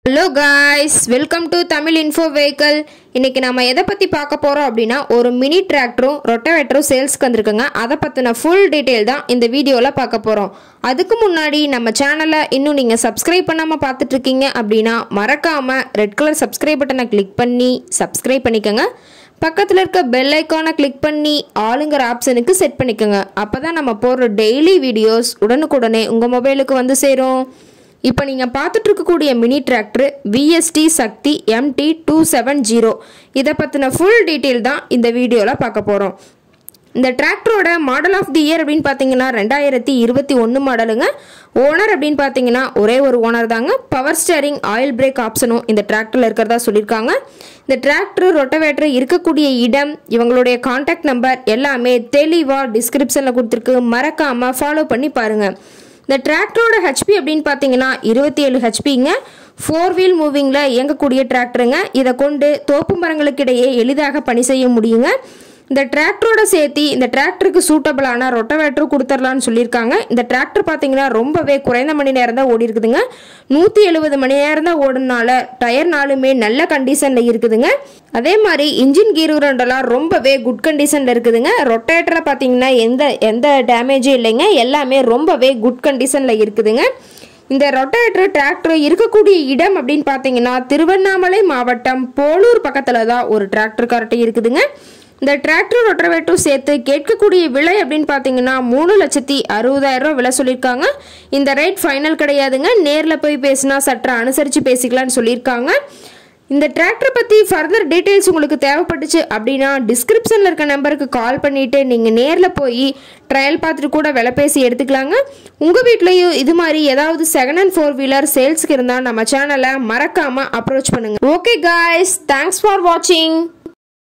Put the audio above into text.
hello guys welcome to Tamil info vehicle இன்னைக்கு நம்ம எதை பற்றி பார்க்க போகிறோம் அப்படின்னா ஒரு மினி டிராக்டரும் ரொட்டவேட்டரும் சேல்ஸ்க்கு வந்திருக்குங்க அதை பற்றின ஃபுல் டீட்டெயில் தான் இந்த வீடியோவில் பார்க்க போகிறோம் அதுக்கு முன்னாடி நம்ம சேனலை இன்னும் நீங்கள் சப்ஸ்கிரைப் பண்ணாமல் பார்த்துட்டு இருக்கீங்க அப்படின்னா மறக்காமல் ரெட் கலர் சப்ஸ்கிரைப் பட்டனை கிளிக் பண்ணி சப்ஸ்கிரைப் பண்ணிக்கோங்க பக்கத்தில் இருக்க பெல் ஐக்கானை கிளிக் பண்ணி ஆளுங்கிற ஆப்ஷனுக்கு செட் பண்ணிக்கோங்க அப்போ தான் நம்ம போடுற டெய்லி வீடியோஸ் உடனுக்குடனே உங்கள் மொபைலுக்கு வந்து சேரும் இப்போ நீங்கள் பார்த்துட்டு இருக்கக்கூடிய mini tractor VST Shakti MT two seven zero இதை பற்றின ஃபுல் டீட்டெயில் தான் இந்த வீடியோவில் பார்க்க போகிறோம் இந்த டிராக்டரோட மாடல் ஆஃப் தி இயர் அப்படின்னு பார்த்தீங்கன்னா ரெண்டாயிரத்தி இருபத்தி ஒன்று மாடலுங்க ஓனர் அப்படின்னு பார்த்தீங்கன்னா ஒரே ஒரு ஓனர் தாங்க பவர் ஸ்டேரிங் ஆயில் பிரேக் ஆப்ஷனும் இந்த டிராக்டரில் இருக்கிறதா சொல்லியிருக்காங்க இந்த டிராக்டர் ரொட்டவேட்டர் இருக்கக்கூடிய இடம் இவங்களுடைய காண்டாக்ட் நம்பர் எல்லாமே தெளிவாக டிஸ்கிரிப்ஷனில் கொடுத்துருக்கு மறக்காமல் ஃபாலோ பண்ணி பாருங்கள் இந்த டிராக்டரோட ஹெச்பி அப்படின்னு பார்த்தீங்கன்னா இருபத்தி ஏழு ஹெச்பிங்க ஃபோர் வீல் மூவிங்கில் இயங்கக்கூடிய டிராக்டருங்க இதை கொண்டு தோப்பு மரங்களுக்கு இடையே எளிதாக பணி செய்ய முடியுங்க இந்த டிராக்டரோட சேர்த்து இந்த டிராக்டருக்கு சூட்டபிளான ரொட்டவேட்டரும் கொடுத்துடலான்னு சொல்லியிருக்காங்க இந்த டிராக்டர் பார்த்தீங்கன்னா ரொம்பவே குறைந்த மணி நேரம் தான் ஓடி இருக்குதுங்க நூற்றி எழுபது மணி நேரம் தான் ஓடுனால டயர் நாளுமே நல்ல கண்டிஷனில் இருக்குதுங்க அதே மாதிரி இன்ஜின் கீர் உரண்டெல்லாம் ரொம்பவே குட் கண்டிஷனில் இருக்குதுங்க ரொட்டேட்டரில் பார்த்தீங்கன்னா எந்த எந்த டேமேஜும் இல்லைங்க எல்லாமே ரொம்பவே குட் கண்டிஷனில் இருக்குதுங்க இந்த ரொட்டேட்டர் டிராக்டர் இருக்கக்கூடிய இடம் அப்படின்னு பார்த்தீங்கன்னா திருவண்ணாமலை மாவட்டம் போலூர் பக்கத்தில் தான் ஒரு டிராக்டர் கரெக்டாக இருக்குதுங்க இந்த டிராக்டர் ரொட்டவேட்டும் சேர்த்து கேட்கக்கூடிய விலை அப்படின்னு பார்த்தீங்கன்னா மூணு லட்சத்தி அறுபதாயிரம் ரூபா விலை சொல்லியிருக்காங்க இந்த ரேட் ஃபைனல் கிடையாதுங்க நேரில் போய் பேசினா சற்று அனுசரித்து பேசிக்கலாம்னு சொல்லியிருக்காங்க இந்த டிராக்டர் பற்றி ஃபர்தர் டீட்டெயில்ஸ் உங்களுக்கு தேவைப்பட்டுச்சு அப்படின்னா டிஸ்கிரிப்ஷனில் இருக்க நம்பருக்கு கால் பண்ணிவிட்டு நீங்கள் நேரில் போய் ட்ரையல் பார்த்துட்டு கூட விலை பேசி எடுத்துக்கலாங்க உங்கள் வீட்லேயும் இது மாதிரி ஏதாவது செகண்ட் அண்ட் ஃபோர் வீலர் சேல்ஸுக்கு இருந்தால் நம்ம சேனலை மறக்காமல் அப்ரோச் பண்ணுங்கள் ஓகே காய்ஸ் தேங்க்ஸ் ஃபார் வாட்சிங்